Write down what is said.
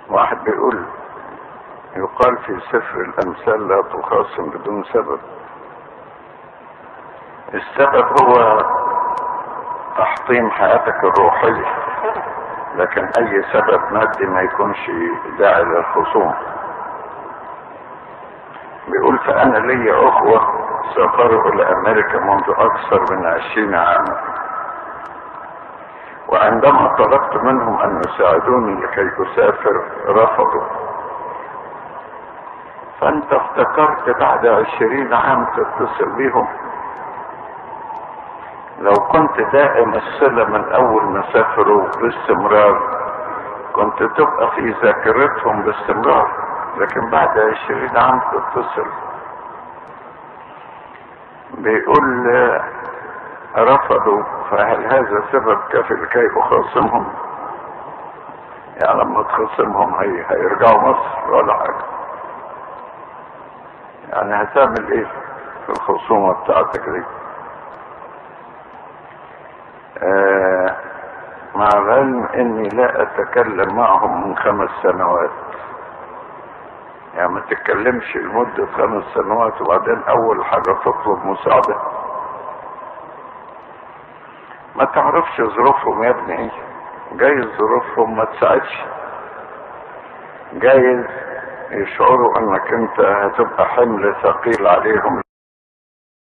واحد بيقول يقال في سفر الامثال لا تخاصم بدون سبب السبب هو تحطيم حياتك الروحية لكن اي سبب مادي ما يكونش داعي للخصوم بيقول فانا لي اخوة سافروا الى امريكا منذ اكثر من عشرين عاما وعندما طلبت منهم ان يساعدوني لكي اسافر رفضوا فانت افتكرت بعد عشرين عام تتصل بيهم لو كنت دائم الصلة من اول ما سافروا باستمرار كنت تبقى في ذاكرتهم باستمرار لكن بعد عشرين عام تتصل بيقول رفضوا فهل هذا سبب كافي لكي اخاصمهم يعني لما تخاصمهم هي هيرجعوا مصر ولا حاجه يعني هتعمل ايه في الخصومة بتاعتك دي آه مع العلم اني لا اتكلم معهم من خمس سنوات يعني ما تتكلمش لمدة خمس سنوات وبعدين اول حاجة تطلب مساعدة ما تعرفش ظروفهم يا ابني ايه جايز ظروفهم ما تساعدش جايز يشعروا انك انت هتبقى حمل ثقيل عليهم